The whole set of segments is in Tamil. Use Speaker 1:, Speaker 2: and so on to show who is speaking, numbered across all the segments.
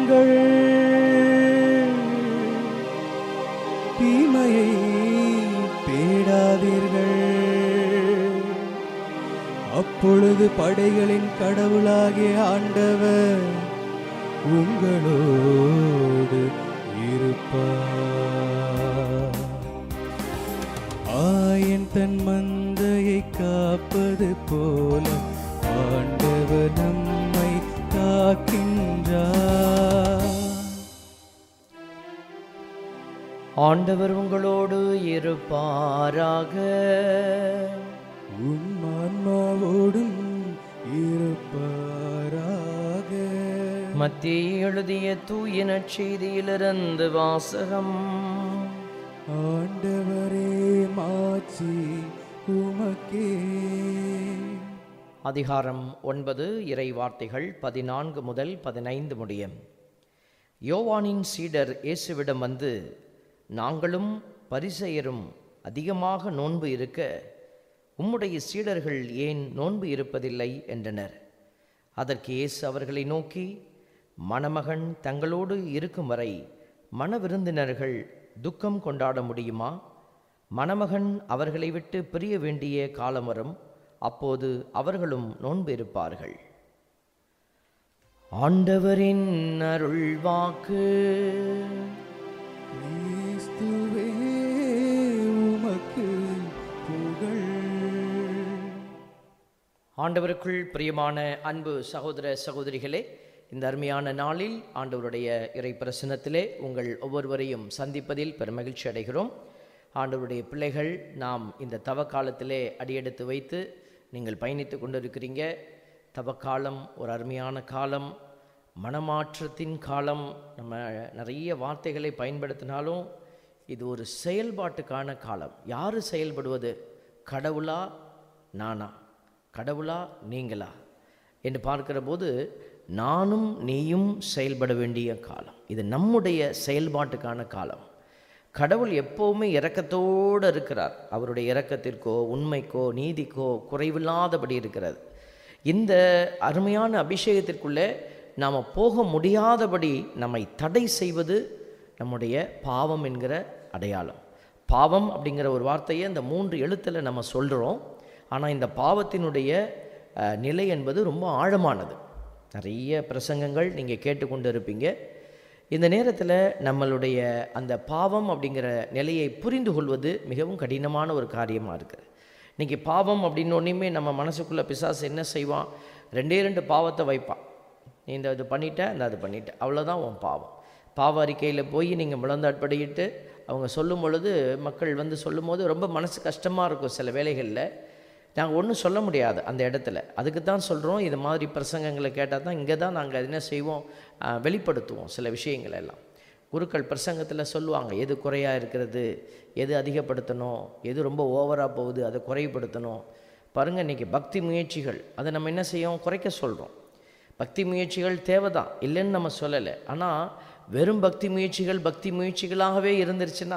Speaker 1: தேடாதீர்கள் தீமையை தேடாதீர்கள் அப்பொழுது படைகளின் கடவுளாகிய ஆண்டவர் உங்களோடு இருப்பார் ஆயன் தன் மந்தையை காப்பது போல ஆண்டவர் நம்மை காக்கின்றார்
Speaker 2: ஆண்டவர் உங்களோடு இருப்பாராக
Speaker 1: உன் ஆன்மாவோடும் இருப்பாராக
Speaker 2: மத்திய எழுதிய தூய நற்செய்தியிலிருந்து வாசகம்
Speaker 1: ஆண்டவரே மாட்சி உமக்கே
Speaker 2: அதிகாரம் ஒன்பது இறை வார்த்தைகள் பதினான்கு முதல் பதினைந்து முடியும் யோவானின் சீடர் இயேசுவிடம் வந்து நாங்களும் பரிசெயரும் அதிகமாக நோன்பு இருக்க உம்முடைய சீடர்கள் ஏன் நோன்பு இருப்பதில்லை என்றனர் அதற்கு இயேசு அவர்களை நோக்கி மணமகன் தங்களோடு இருக்கும் வரை மண விருந்தினர்கள் துக்கம் கொண்டாட முடியுமா மணமகன் அவர்களை விட்டு பிரிய வேண்டிய காலம் வரும் அப்போது அவர்களும் நோன்பு இருப்பார்கள் ஆண்டவரின் அருள் வாக்கு
Speaker 1: கிறிஸ்துவே உமக்கு புகழ்
Speaker 2: ஆண்டவருக்குள் பிரியமான அன்பு சகோதர சகோதரிகளே இந்த அருமையான நாளில் ஆண்டவருடைய இறை பிரசனத்திலே உங்கள் ஒவ்வொருவரையும் சந்திப்பதில் பெருமகிழ்ச்சி அடைகிறோம் ஆண்டவருடைய பிள்ளைகள் நாம் இந்த தவக்காலத்திலே அடியெடுத்து வைத்து நீங்கள் பயணித்து கொண்டிருக்கிறீங்க தவக்காலம் ஒரு அருமையான காலம் மனமாற்றத்தின் காலம் நம்ம நிறைய வார்த்தைகளை பயன்படுத்தினாலும் இது ஒரு செயல்பாட்டுக்கான காலம் யார் செயல்படுவது கடவுளா நானா கடவுளா நீங்களா என்று பார்க்கிற போது நானும் நீயும் செயல்பட வேண்டிய காலம் இது நம்முடைய செயல்பாட்டுக்கான காலம் கடவுள் எப்போவுமே இரக்கத்தோடு இருக்கிறார் அவருடைய இரக்கத்திற்கோ உண்மைக்கோ நீதிக்கோ குறைவில்லாதபடி இருக்கிறது இந்த அருமையான அபிஷேகத்திற்குள்ளே நாம் போக முடியாதபடி நம்மை தடை செய்வது நம்முடைய பாவம் என்கிற அடையாளம் பாவம் அப்படிங்கிற ஒரு வார்த்தையை இந்த மூன்று எழுத்தில் நம்ம சொல்கிறோம் ஆனால் இந்த பாவத்தினுடைய அஹ், நிலை என்பது ரொம்ப ஆழமானது நிறைய பிரசங்கங்கள் நீங்கள் கேட்டுக்கொண்டு இருப்பீங்க இந்த நேரத்தில் நம்மளுடைய அந்த பாவம் அப்படிங்கிற நிலையை புரிந்து கொள்வது மிகவும் கடினமான ஒரு காரியமாக இருக்குது இன்றைக்கி பாவம் அப்படின்னோடனையுமே நம்ம மனசுக்குள்ளே பிசாசு என்ன செய்வான் ரெண்டே ரெண்டு பாவத்தை வைப்பான் நீ இந்த இது பண்ணிட்ட இந்த அது பண்ணிட்ட அவ்வளோதான் உன் பாவம் பாவ அறிக்கையில் போய் நீங்கள் முழந்தாட்படியிட்டு அவங்க சொல்லும் பொழுது மக்கள் வந்து சொல்லும்போது ரொம்ப மனசு கஷ்டமாக இருக்கும் சில வேளைகளில் நாங்கள் ஒன்றும் சொல்ல முடியாது அந்த இடத்துல அதுக்கு தான் சொல்கிறோம் இது மாதிரி பிரசங்கங்களை கேட்டால் தான் இங்கே தான் நாங்கள் என்ன செய்வோம் ஆஹ், வெளிப்படுத்துவோம் சில விஷயங்கள் எல்லாம் குருக்கள் பிரசங்கத்தில் சொல்லுவாங்க எது குறையாக இருக்கிறது எது அதிகப்படுத்தணும் எது ரொம்ப ஓவராக போகுது அதை குறைப்படுத்தணும் பாருங்கள் இன்றைக்கி பக்தி முயற்சிகள் அதை நம்ம என்ன செய்யோம் குறைக்க சொல்கிறோம் பக்தி முயற்சிகள் தேவைதான் இல்லைன்னு நம்ம சொல்லலை ஆனால் வெறும் பக்தி முயற்சிகள் பக்தி முயற்சிகளாகவே இருந்துருச்சுன்னா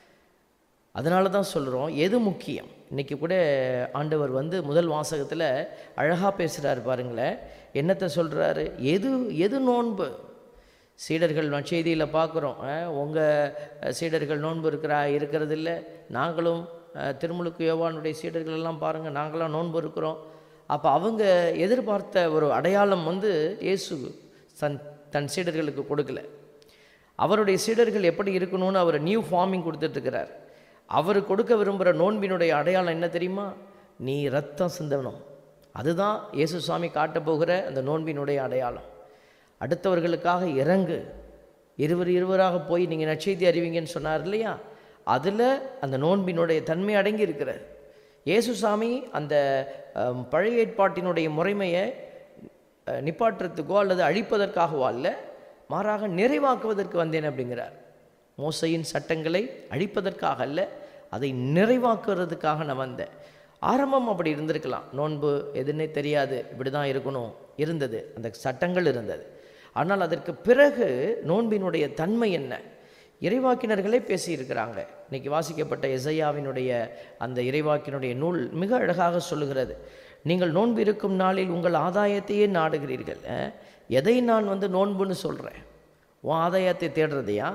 Speaker 2: அதனால தான் சொல்கிறோம் எது முக்கியம் இன்றைக்கி கூட ஆண்டவர் வந்து முதல் வாசகத்தில் அழகாக பேசுகிறாரு பாருங்களேன் என்னத்தை சொல்கிறாரு எது எது நோன்பு சீடர்கள் நற்செய்தியில் பார்க்குறோம் உங்கள் சீடர்கள் நோன்பு இருக்கிறா இருக்கிறது இல்லை நாங்களும் அஹ், திருமுழுக்கு யோவானுடைய சீடர்கள் எல்லாம் பாருங்கள் நாங்களாம் நோன்பு இருக்கிறோம் அப்போ அவங்க எதிர்பார்த்த ஒரு அடையாளம் வந்து இயேசு தன் தன் சீடர்களுக்கு கொடுக்கல அவருடைய சீடர்கள் எப்படி இருக்கணும்னு அவர் நியூ ஃபார்மிங் கொடுத்துட்ருக்கிறார் அவர் கொடுக்க விரும்புகிற நோன்பினுடைய அடையாளம் என்ன தெரியுமா நீ ரத்தம் சிந்தணும் அதுதான் இயேசு சுவாமி காட்டப் போகிற அந்த நோன்பினுடைய அடையாளம் அடுத்தவர்களுக்காக இறங்கு இருவர் இருவராக போய் நீங்கள் நற்செய்தி அறிவிங்கன்னு சொன்னார் இல்லையா அதில் அந்த நோன்பினுடைய தன்மை அடங்கி இருக்கிறது இயேசு சாமி அந்த அம், பழைய ஏற்பாட்டினுடைய முறைமையை அஹ், நிப்பாட்டுறதுக்கோ அல்லது அழிப்பதற்காகவோ அல்ல மாறாக நிறைவாக்குவதற்கு வந்தேன் அப்படிங்கிறார் மோசையின் சட்டங்களை அழிப்பதற்காக அல்ல அதை நிறைவாக்குறதுக்காக நான் வந்தேன் ஆரம்பம் அப்படி இருந்திருக்கலாம் நோன்பு எதுன்னே தெரியாது இப்படி தான் இருக்கணும் இருந்தது அந்த சட்டங்கள் இருந்தது ஆனால் அதற்கு பிறகு நோன்பினுடைய தன்மை என்ன இறைவாக்கினர்களே பேசியிருக்கிறாங்க இன்னைக்கு வாசிக்கப்பட்ட எசையாவினுடைய அந்த இறைவாக்கினுடைய நூல் மிக அழகாக சொல்லுகிறது நீங்கள் நோன்பு இருக்கும் நாளில் உங்கள் ஆதாயத்தையே நாடுகிறீர்கள் அஹ், எதை நான் வந்து நோன்புன்னு சொல்கிறேன் உன் ஆதாயத்தை தேடுறதையா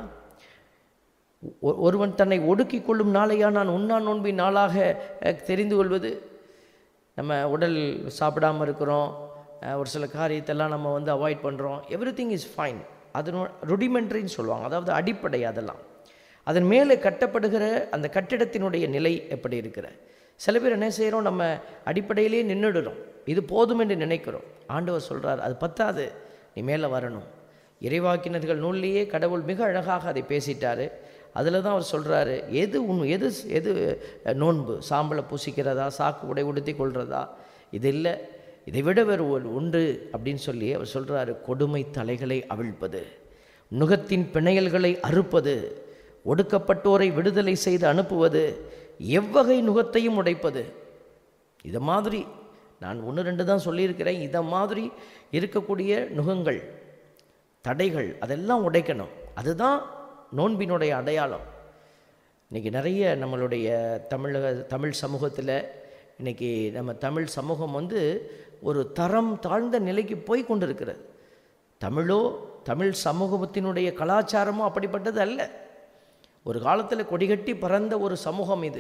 Speaker 2: ஒ- ஒருவன் தன்னை ஒடுக்கிக் கொள்ளும் நாளையா நான் உண்ணா நோன்பின் நாளாக அஹ், தெரிந்து கொள்வது நம்ம உடல் சாப்பிடாம இருக்கிறோம் அஹ், ஒரு சில காரியத்தெல்லாம் நம்ம வந்து அவாய்ட் பண்ணுறோம் எவ்ரி திங் இஸ் ஃபைன் அதனோ ருடிமெண்ட்ரின்னு சொல்லுவாங்க அதாவது அடிப்படை அதெல்லாம் அதன் மேலே கட்டப்படுகிற அந்த கட்டிடத்தினுடைய நிலை எப்படி இருக்கிற சில பேர் என்ன செய்கிறோம் நம்ம அடிப்படையிலே நின்றுடுறோம் இது போதும் என்று நினைக்கிறோம் ஆண்டவர் சொல்கிறார் அது பத்தாது நீ மேலே வரணும் இறைவாக்கினர்கள் நூல்லையே கடவுள் மிக அழகாக அதை பேசிட்டாரு அதில் தான் அவர் சொல்கிறாரு எது உன் எது எது அஹ், நோன்பு சாம்பலை பூசிக்கிறதா சாக்கு உடை உடுத்தி கொள்றதா இது இல்லை இதை விட வேறு ஒரு உண்டு அப்படின்னு சொல்லி அவர் சொல்கிறாரு கொடுமை தலைகளை அவிழ்ப்பது நுகத்தின் பிணையல்களை அறுப்பது ஒடுக்கப்பட்டோரை விடுதலை செய்து அனுப்புவது எவ்வகை நுகத்தையும் உடைப்பது இதை மாதிரி நான் ஒன்று ரெண்டு தான் சொல்லியிருக்கிறேன் இதை மாதிரி இருக்கக்கூடிய நுகங்கள் தடைகள் அதெல்லாம் உடைக்கணும் அதுதான் நோன்பினுடைய அடையாளம் இன்றைக்கி நிறைய நம்மளுடைய தமிழக தமிழ் சமூகத்தில் இன்றைக்கி நம்ம தமிழ் சமூகம் வந்து ஒரு தரம் தாழ்ந்த நிலைக்கு போய் கொண்டிருக்கிறது தமிழோ தமிழ் சமூகத்தினுடைய கலாச்சாரமோ அப்படிப்பட்டது அல்ல ஒரு காலத்தில் கொடிகட்டி பறந்த ஒரு சமூகம் இது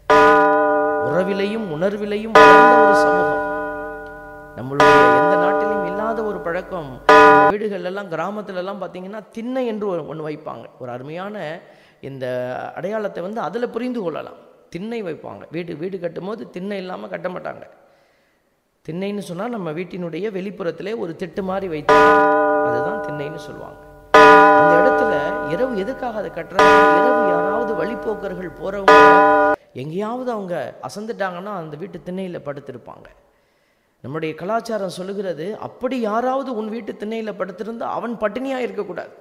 Speaker 2: உறவிலையும் உணர்விலையும் வளர்ந்த ஒரு சமூகம் நம்மளுடைய எந்த நாட்டிலும் இல்லாத ஒரு பழக்கம் நம்ம வீடுகள் எல்லாம் கிராமத்துல எல்லாம் பார்த்தீங்கன்னா திண்ணை என்று ஒரு ஒன்று வைப்பாங்க ஒரு அருமையான இந்த அடையாளத்தை வந்து அதில் புரிந்து கொள்ளலாம் திண்ணை வைப்பாங்க வீடு வீடு கட்டும்போது திண்ணை இல்லாமல் கட்ட மாட்டாங்க திண்ணைன்னு சொன்னால் நம்ம வீட்டினுடைய வெளிப்புறத்திலே ஒரு திட்டு மாதிரி வைத்து அதுதான் திண்ணைன்னு சொல்லுவாங்க அந்த இடத்துல இரவு எதுக்காக அதை கட்டுறாங்க இரவு யாராவது வழிப்போக்கர்கள் போகிறவங்க எங்கேயாவது அவங்க அசந்துட்டாங்கன்னா அந்த வீட்டு திண்ணையில் படுத்திருப்பாங்க நம்முடைய கலாச்சாரம் சொல்லுகிறது அப்படி யாராவது உன் வீட்டு திண்ணையில் படுத்திருந்தா அவன் பட்டினியாக இருக்கக்கூடாது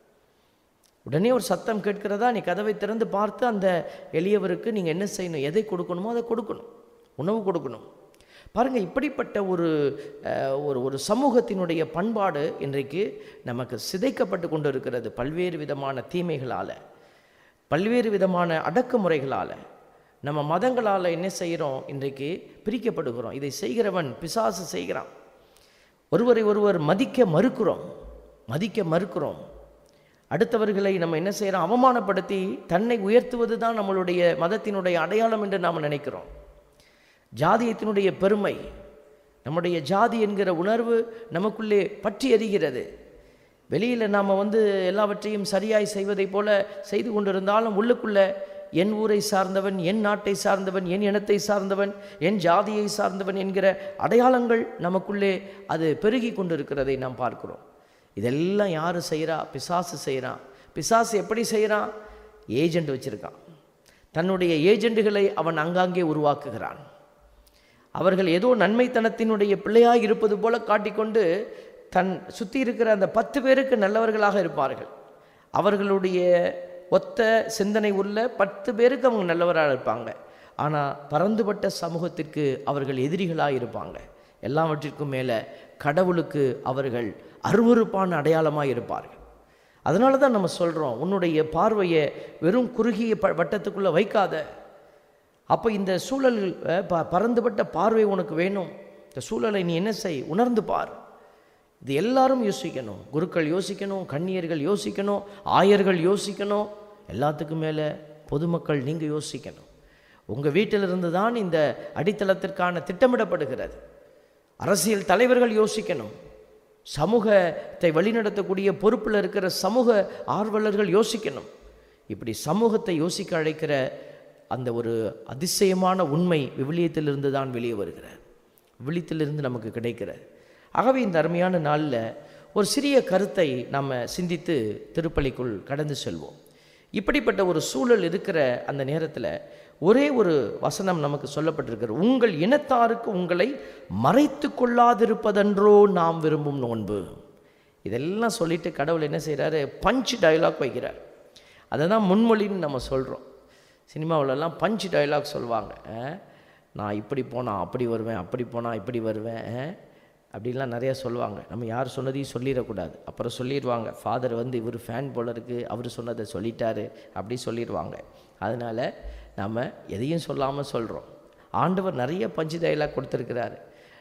Speaker 2: உடனே ஒரு சத்தம் கேட்கிறதா நீ கதவை திறந்து பார்த்து அந்த எளியவருக்கு நீங்கள் என்ன செய்யணும் எதை கொடுக்கணுமோ அதை கொடுக்கணும் உணவு கொடுக்கணும் பாருங்க இப்படிப்பட்ட ஒரு அஹ், ஒரு ஒரு சமூகத்தினுடைய பண்பாடு இன்றைக்கு நமக்கு சிதைக்கப்பட்டு கொண்டு இருக்கிறது பல்வேறு விதமான தீமைகளால் பல்வேறு விதமான அடக்குமுறைகளால் நம்ம மதங்களால் என்ன செய்கிறோம் இன்றைக்கு பிரிக்கப்படுகிறோம் இதை செய்கிறவன் பிசாசு செய்கிறான் ஒருவரை ஒருவர் மதிக்க மறுக்கிறோம் மதிக்க மறுக்கிறோம் அடுத்தவர்களை நம்ம என்ன செய்கிறோம் அவமானப்படுத்தி தன்னை உயர்த்துவது தான் நம்மளுடைய மதத்தினுடைய அடையாளம் என்று நாம் நினைக்கிறோம் ஜாதியத்தினுடைய பெருமை நம்முடைய ஜாதி என்கிற உணர்வு நமக்குள்ளே பற்றி எறிகிறது வெளியில் நாம் வந்து எல்லாவற்றையும் சரியாய் செய்வதைப் போல செய்து கொண்டிருந்தாலும் உள்ளுக்குள்ளே என் ஊரை சார்ந்தவன் என் நாட்டை சார்ந்தவன் என் இனத்தை சார்ந்தவன் என் ஜாதியை சார்ந்தவன் என்கிற அடையாளங்கள் நமக்குள்ளே அது பெருகி கொண்டிருக்கிறதை நாம் பார்க்கிறோம் இதெல்லாம் யார் செய்கிறா பிசாசு செய்கிறான் பிசாசு எப்படி செய்கிறான் ஏஜெண்ட் வச்சுருக்கான் தன்னுடைய ஏஜெண்டுகளை அவன் அங்காங்கே உருவாக்குகிறான் அவர்கள் ஏதோ நன்மைத்தனத்தினுடைய பிள்ளையாக இருப்பது போல காட்டிக்கொண்டு தன் சுற்றி இருக்கிற அந்த பத்து பேருக்கு நல்லவர்களாக இருப்பார்கள் அவர்களுடைய ஒத்த சிந்தனை உள்ள பத்து பேருக்கு அவங்க நல்லவராக இருப்பாங்க ஆனால் பறந்துபட்ட சமூகத்திற்கு அவர்கள் எதிரிகளாக இருப்பாங்க எல்லாவற்றிற்கும் மேலே கடவுளுக்கு அவர்கள் அருவருப்பான அடையாளமாக இருப்பார்கள் அதனால தான் நம்ம சொல்கிறோம் உன்னுடைய பார்வையை வெறும் குறுகிய ப வட்டத்துக்குள்ளே வைக்காத அப்போ இந்த சூழல் அஹ், ப பறந்துபட்ட பார்வை உனக்கு வேணும் இந்த சூழலை நீ என்ன செய் உணர்ந்து பார் இது எல்லாரும் யோசிக்கணும் குருக்கள் யோசிக்கணும் கன்னியர்கள் யோசிக்கணும் ஆயர்கள் யோசிக்கணும் எல்லாத்துக்கும் மேலே பொதுமக்கள் நீங்கள் யோசிக்கணும் உங்கள் வீட்டிலிருந்து தான் இந்த அடித்தளத்திற்கான திட்டமிடப்படுகிறது அரசியல் தலைவர்கள் யோசிக்கணும் சமூகத்தை வழிநடத்தக்கூடிய பொறுப்பில் இருக்கிற சமூக ஆர்வலர்கள் யோசிக்கணும் இப்படி சமூகத்தை யோசிக்க அழைக்கிற அந்த ஒரு அதிசயமான உண்மை விவிலியத்திலிருந்து தான் வெளியே வருகிறார் விழித்திலிருந்து நமக்கு கிடைக்கிறது ஆகவே இந்த அருமையான நாளில் ஒரு சிறிய கருத்தை நாம் சிந்தித்து திருப்பலிக்குள் கடந்து செல்வோம் இப்படிப்பட்ட ஒரு சூழல் இருக்கிற அந்த நேரத்தில் ஒரே ஒரு வசனம் நமக்கு சொல்லப்பட்டிருக்கிறது உங்கள் இனத்தாருக்கு உங்களை மறைத்து கொள்ளாதிருப்பதன்றோ நாம் விரும்பும் நோன்பு இதெல்லாம் சொல்லிட்டு கடவுள் என்ன செய்கிறாரு பஞ்ச் டயலாக் வைக்கிறார் அதை தான் முன்மொழின்னு நம்ம சொல்கிறோம் சினிமாவிலலாம் பஞ்ச் டயலாக் சொல்லுவாங்க அஹ், நான் இப்படி போனால் அப்படி வருவேன் அப்படி போனால் இப்படி வருவேன் அஹ், அப்படிலாம் நிறையா சொல்லுவாங்க நம்ம யார் சொன்னதையும் சொல்லிடக்கூடாது அப்புறம் சொல்லிடுவாங்க ஃபாதர் வந்து இவர் ஃபேன் போல இருக்குது அவர் சொன்னதை சொல்லிட்டாரு அப்படி சொல்லிடுவாங்க அதனால் நாம் எதையும் சொல்லாமல் சொல்கிறோம் ஆண்டவர் நிறைய பஞ்சு டயலாக் கொடுத்துருக்கிறாரு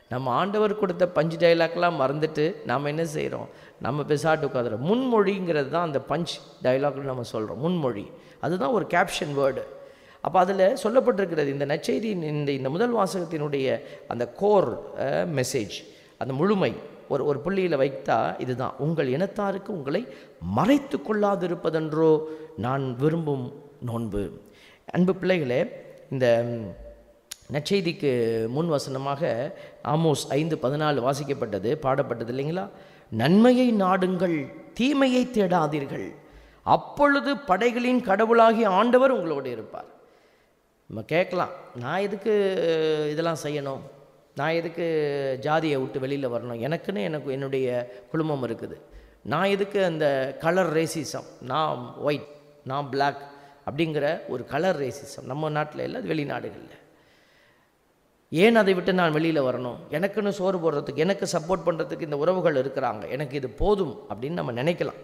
Speaker 2: நம்ம ஆண்டவர் கொடுத்த பஞ்ச் டைலாக்லாம் மறந்துட்டு நாம் என்ன செய்கிறோம் நம்ம பெசாட்டு உட்காந்துறோம் முன்மொழிங்கிறது தான் அந்த பஞ்ச் டைலாக்னு நம்ம சொல்கிறோம் முன்மொழி அதுதான் ஒரு கேப்ஷன் வேர்டு அப்போ அதில் சொல்லப்பட்டிருக்கிறது இந்த நற்செய்தியின் இந்த இந்த முதல் வாசகத்தினுடைய அந்த கோர் மெசேஜ் அந்த முழுமை ஒரு ஒரு புள்ளியில் வைத்தா இதுதான் உங்கள் இனத்தாருக்கு உங்களை மறைத்து கொள்ளாதிருப்பதென்றோ நான் விரும்பும் நோன்பு அன்பு பிள்ளைகளே இந்த ம், நற்செய்திக்கு முன் வசனமாக ஆமோஸ் ஐந்து பதினாலு வாசிக்கப்பட்டது பாடப்பட்டது இல்லைங்களா நன்மையை நாடுங்கள் தீமையை தேடாதீர்கள் அப்பொழுது படைகளின் கடவுளாகிய ஆண்டவர் உங்களோடு இருப்பார் நம்ம கேட்கலாம் நான் எதுக்கு இதெல்லாம் செய்யணும் நான் எதுக்கு ஜாதியை விட்டு வெளியில் வரணும் எனக்குன்னு எனக்கு என்னுடைய குடும்பம் இருக்குது நான் எதுக்கு அந்த கலர் ரேசிசம் நான் ஒயிட் நான் Black அப்படிங்கிற ஒரு கலர் ரேசிசம் நம்ம நாட்டில் இல்லை அது வெளிநாடுகளில் ஏன் அதை விட்டு நான் வெளியில் வரணும் எனக்குன்னு சோறு போடுறதுக்கு எனக்கு சப்போர்ட் பண்ணுறதுக்கு இந்த உறவுகள் இருக்கிறாங்க எனக்கு இது போதும் அப்படின்னு நம்ம நினைக்கலாம்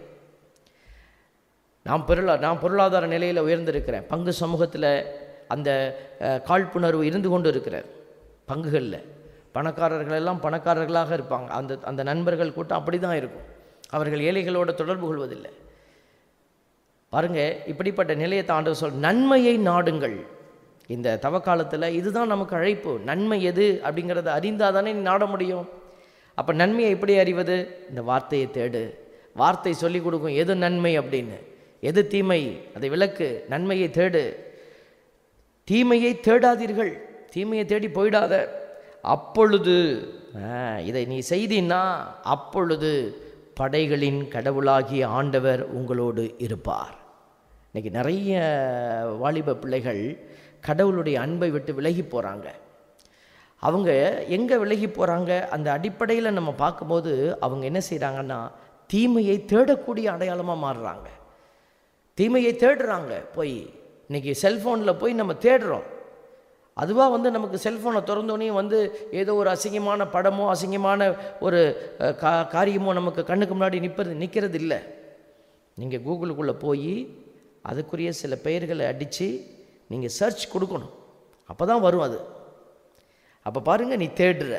Speaker 2: நான் பொருளா நான் பொருளாதார நிலையில் உயர்ந்திருக்கிறேன் பங்கு சமூகத்தில் அந்த அஹ், காழ்ப்புணர்வு இருந்து கொண்டு இருக்கிறார் பங்குகளில் பணக்காரர்கள் எல்லாம் பணக்காரர்களாக இருப்பாங்க அந்த அந்த நண்பர்கள் கூட்டம் அப்படி தான் இருக்கும் அவர்கள் ஏழைகளோட தொடர்பு கொள்வதில்லை பாருங்க இப்படிப்பட்ட நிலையை தாண்ட சொல் நன்மையை நாடுங்கள் இந்த தவக்காலத்தில் இதுதான் நமக்கு அழைப்பு நன்மை எது அப்படிங்கிறத அறிந்தால் தானே நீ நாட முடியும் அப்போ நன்மையை எப்படி அறிவது இந்த வார்த்தையை தேடு வார்த்தை சொல்லி கொடுக்கும் எது நன்மை அப்படின்னு எது தீமை அதை விளக்கு நன்மையை தேடு தீமையை தேடாதீர்கள் தீமையை தேடி போயிடாத அப்பொழுது ஆ, இதை நீ செய்தின்னா அப்பொழுது படைகளின் கடவுளாகிய ஆண்டவர் உங்களோடு இருப்பார் இன்னைக்கு நிறைய வாலிப பிள்ளைகள் கடவுளுடைய அன்பை விட்டு விலகி போகிறாங்க அவங்க எங்கே விலகி போகிறாங்க அந்த அடிப்படையில் நம்ம பார்க்கும்போது அவங்க என்ன செய்கிறாங்கன்னா தீமையை தேடக்கூடிய அடையாளமாக மாறுறாங்க தீமையை தேடுறாங்க போய் இன்னைக்கு செல்ஃபோனில் போய் நம்ம தேடுறோம் அதுவாக வந்து நமக்கு செல்ஃபோனை திறந்தோடனே வந்து ஏதோ ஒரு அசிங்கமான படமோ அசிங்கமான ஒரு அஹ், கா காரியமோ நமக்கு கண்ணுக்கு முன்னாடி நிற்பது நிற்கிறது இல்லை நீங்கள் கூகுளுக்குள்ளே போய் அதுக்குரிய சில பெயர்களை அடித்து நீங்கள் சர்ச் கொடுக்கணும் அப்போ தான் வரும் அது அப்போ பாருங்கள் நீ தேடுற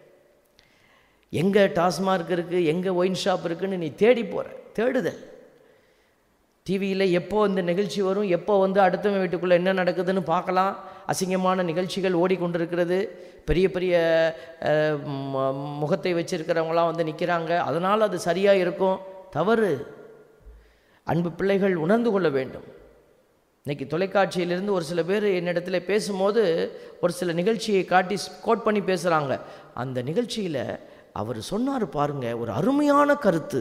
Speaker 2: எங்கே டாஸ்மார்க் இருக்குது எங்கே ஒயின் ஷாப் இருக்குன்னு நீ தேடி போகிற தேடுதல் டிவியில் எப்போ இந்த நிகழ்ச்சி வரும் எப்போ வந்து அடுத்தவன் வீட்டுக்குள்ளே என்ன நடக்குதுன்னு பார்க்கலாம் அசிங்கமான நிகழ்ச்சிகள் ஓடிக்கொண்டிருக்கிறது பெரிய பெரிய அஹ், ம- முகத்தை வச்சிருக்கிறவங்களாம் வந்து நிற்கிறாங்க அதனால் அது சரியாக இருக்கும் தவறு அன்பு பிள்ளைகள் உணர்ந்து கொள்ள வேண்டும் இன்னைக்கு தொலைக்காட்சியிலிருந்து ஒரு சில பேர் என்னிடத்துல பேசும்போது ஒரு சில நிகழ்ச்சியை காட்டி கோட் பண்ணி பேசுகிறாங்க அந்த நிகழ்ச்சியில் அவர் சொன்னார் பாருங்க ஒரு அருமையான கருத்து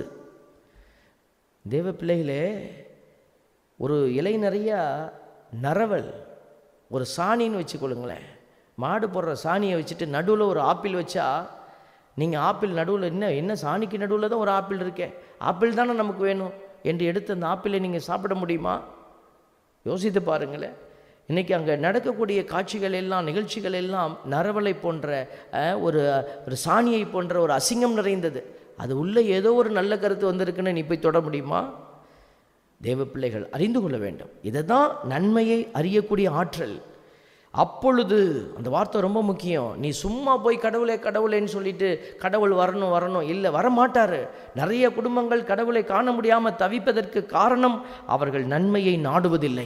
Speaker 2: தேவ பிள்ளைகளே ஒரு இலை நிறையா நரவல் ஒரு சாணின்னு வச்சுக்கொள்ளுங்களேன் மாடு போடுற சாணியை வச்சுட்டு நடுவில் ஒரு ஆப்பிள் வச்சா நீங்கள் ஆப்பிள் நடுவில் என்ன என்ன சாணிக்கு நடுவில் தான் ஒரு ஆப்பிள் இருக்கே ஆப்பிள் தானே நமக்கு வேணும் என்று எடுத்து அந்த ஆப்பிளை நீங்கள் சாப்பிட முடியுமா யோசித்து பாருங்களேன் இன்றைக்கி அங்கே நடக்கக்கூடிய காட்சிகள் எல்லாம் நிகழ்ச்சிகள் எல்லாம் நரவலை போன்ற அஹ், ஒரு ஒரு சாணியை போன்ற ஒரு அசிங்கம் நிறைந்தது அது உள்ளே ஏதோ ஒரு நல்ல கருத்து வந்திருக்குன்னு நீ போய் தொட முடியுமா தேவ பிள்ளைகள் அறிந்து கொள்ள வேண்டும் இதை தான் நன்மையை அறியக்கூடிய ஆற்றல் அப்பொழுது அந்த வார்த்தை ரொம்ப முக்கியம் நீ சும்மா போய் கடவுளே கடவுளேன்னு சொல்லிட்டு கடவுள் வரணும் வரணும் இல்லை வரமாட்டார் நிறைய குடும்பங்கள் கடவுளை காண முடியாமல் தவிப்பதற்கு காரணம் அவர்கள் நன்மையை நாடுவதில்லை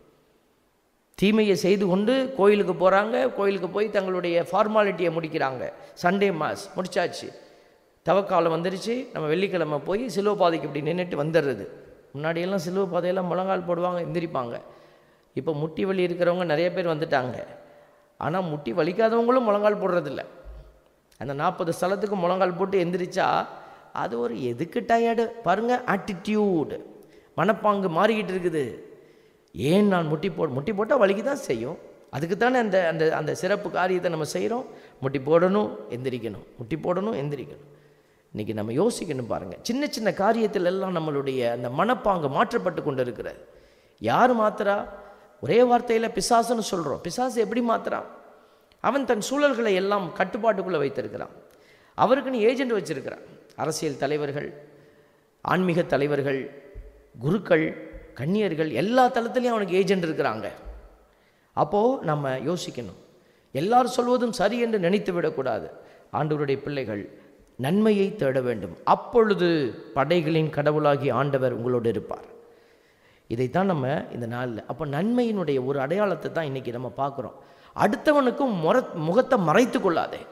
Speaker 2: தீமையை செய்து கொண்டு கோயிலுக்கு போகிறாங்க கோயிலுக்கு போய் தங்களுடைய ஃபார்மாலிட்டியை முடிக்கிறாங்க சண்டே மாஸ் முடிச்சாச்சு தவக்காலம் வந்துருச்சு நம்ம வெள்ளிக்கிழமை போய் சிலுவை பாதைக்கு இப்படி நின்றுட்டு வந்துடுறது முன்னாடியெல்லாம் சிலுவை பாதையெல்லாம் முழங்கால் போடுவாங்க எந்திரிப்பாங்க இப்போ முட்டி வலி இருக்கிறவங்க நிறைய பேர் வந்துட்டாங்க ஆனால் முட்டி வலிக்காதவங்களும் முழங்கால் போடுறதில்ல அந்த நாற்பது ஸ்தலத்துக்கு முழங்கால் போட்டு எந்திரிச்சா அது ஒரு எதுக்கு டயர்டு பாருங்க ஆட்டிடியூடு மனப்பாங்கு மாறிக்கிட்டு இருக்குது ஏன் நான் முட்டி போ முட்டி போட்டால் வலிக்கு தான் செய்யும் அதுக்கு தானே அந்த அந்த அந்த சிறப்பு காரியத்தை நம்ம செய்கிறோம் முட்டி போடணும் எந்திரிக்கணும் முட்டி போடணும் எந்திரிக்கணும் இன்றைக்கி நம்ம யோசிக்கணும் பாருங்கள் சின்ன சின்ன காரியத்தில் எல்லாம் நம்மளுடைய அந்த மனப்பாங்கு மாற்றப்பட்டு கொண்டு இருக்கிறது யார் மாத்துறா ஒரே வார்த்தையில் பிசாசுன்னு சொல்கிறோம் பிசாசு எப்படி மாத்துறான் அவன் தன் சூழல்களை எல்லாம் கட்டுப்பாட்டுக்குள்ளே வைத்திருக்கிறான் அவருக்குன்னு ஏஜென்ட் வச்சிருக்கிறான் அரசியல் தலைவர்கள் ஆன்மீக தலைவர்கள் குருக்கள் கன்னியர்கள் எல்லா தளத்துலேயும் அவனுக்கு ஏஜென்ட் இருக்கிறாங்க அப்போது நம்ம யோசிக்கணும் எல்லாரும் சொல்வதும் சரி என்று நினைத்து விடக்கூடாது ஆண்டவருடைய பிள்ளைகள் நன்மையை தேட வேண்டும் அப்பொழுது படைகளின் கடவுளாகிய ஆண்டவர் உங்களோடு இருப்பார் இதைத்தான் நம்ம இந்த நாளில் அப்போ நன்மையினுடைய ஒரு அடையாளத்தை தான் இன்றைக்கி நம்ம பார்க்குறோம் அடுத்தவனுக்கும் முற முகத்தை மறைத்து கொள்ளாதே